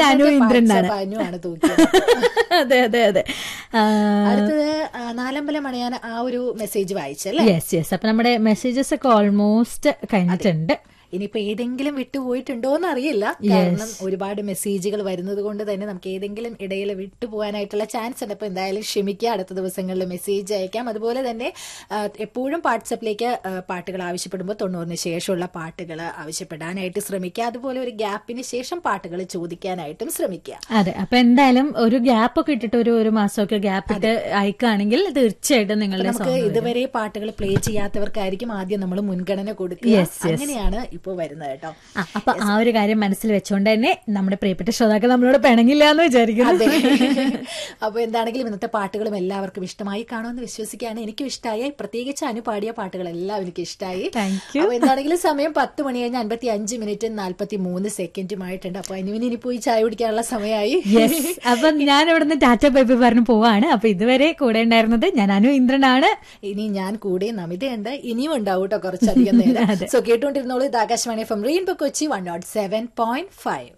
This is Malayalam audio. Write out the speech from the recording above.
അനു ഇന്ദ്രൻ എന്നാണ് അനുവാണ് തൂക്കിയത് അതെ അതെ അതെ അടുത്തത് ആ, നാലമ്പലം അണയാൻ ആ ഒരു മെസ്സേജ് വായിച്ചല്ലേ യെസ് യെസ് അപ്പൊ നമ്മുടെ മെസ്സേജസ് ഒക്കെ ഓൾമോസ്റ്റ് കഴിഞ്ഞിട്ടുണ്ട് ഇനിയിപ്പോ ഏതെങ്കിലും വിട്ടുപോയിട്ടുണ്ടോ എന്ന് അറിയില്ല കാരണം ഒരുപാട് മെസ്സേജുകൾ വരുന്നത് കൊണ്ട് തന്നെ നമുക്ക് ഏതെങ്കിലും ഇടയിൽ വിട്ടുപോകാനായിട്ടുള്ള ചാൻസ് ഉണ്ട് അപ്പൊ എന്തായാലും ക്ഷമിക്കുക അടുത്ത ദിവസങ്ങളിൽ മെസ്സേജ് അയക്കാം അതുപോലെ തന്നെ ആ, എപ്പോഴും വാട്സപ്പിലേക്ക് ആ, പാട്ടുകൾ ആവശ്യപ്പെടുമ്പോൾ തൊണ്ണൂറിന് ശേഷമുള്ള പാട്ടുകൾ ആവശ്യപ്പെടാനായിട്ട് ശ്രമിക്കുക അതുപോലെ ഒരു ഗ്യാപ്പിന് ശേഷം പാട്ടുകൾ ചോദിക്കാനായിട്ടും ശ്രമിക്കുക അതെ അപ്പൊ എന്തായാലും ഒരു ഗ്യാപ്പ് ഒക്കെ ഇട്ടിട്ട് ഒരു ഒരു മാസമൊക്കെ ഗ്യാപ്പ് ഇട്ട് അയക്കുകയാണെങ്കിൽ തീർച്ചയായിട്ടും നിങ്ങളുടെ നമുക്ക് ഇതുവരെ പാട്ടുകൾ പ്ലേ ചെയ്യാത്തവർക്കായിരിക്കും ആദ്യം നമ്മൾ മുൻഗണന കൊടുക്കുക Yes, yes. അങ്ങനെയാണ് ഇപ്പോൾ വരുന്നത് കേട്ടോ ആ, അപ്പൊ ആ ഒരു കാര്യം മനസ്സിൽ വെച്ചുകൊണ്ട് തന്നെ നമ്മുടെ പ്രിയപ്പെട്ട ശ്രോതാക്കൾ നമ്മളോട് പിണങ്ങില്ല എന്ന് വിചാരിക്കുന്നു അതെ അപ്പൊ എന്താണെങ്കിലും ഇന്നത്തെ പാട്ടുകളും എല്ലാവർക്കും ഇഷ്ടമായി കാണുമെന്ന് വിശ്വസിക്കുകയാണ് എനിക്കും ഇഷ്ടമായി പ്രത്യേകിച്ച് അനു പാടിയ പാട്ടുകളെല്ലാം എനിക്ക് ഇഷ്ടമായി Thank you. അപ്പൊ എന്താണെങ്കിലും സമയം പത്ത് മണി കഴിഞ്ഞ് അൻപത്തി അഞ്ച് മിനിറ്റ് നാല്പത്തി മൂന്ന് സെക്കൻഡുമായിട്ടുണ്ട് അപ്പൊ അനുവിന് ഇനി പോയി ചായ കുടിക്കാനുള്ള സമയമായി യെസ് അപ്പൊ ഞാൻ ഇവിടുന്ന് ടാറ്റ ബൈബി പറഞ്ഞു പോവാണ് അപ്പൊ ഇതുവരെ കൂടെ ഉണ്ടായിരുന്നത് ഞാൻ അനു ഇന്ദ്രനാണ് ഇനി ഞാൻ കൂടെ നമിതയുണ്ട് ഇനിയും ഉണ്ടാവും കേട്ടോ കുറച്ചധികം നേരം സോ കേട്ടുകൊണ്ടിരുന്നോളൂ ഇത് Akashvani from rainbow Kochi one nought seven point five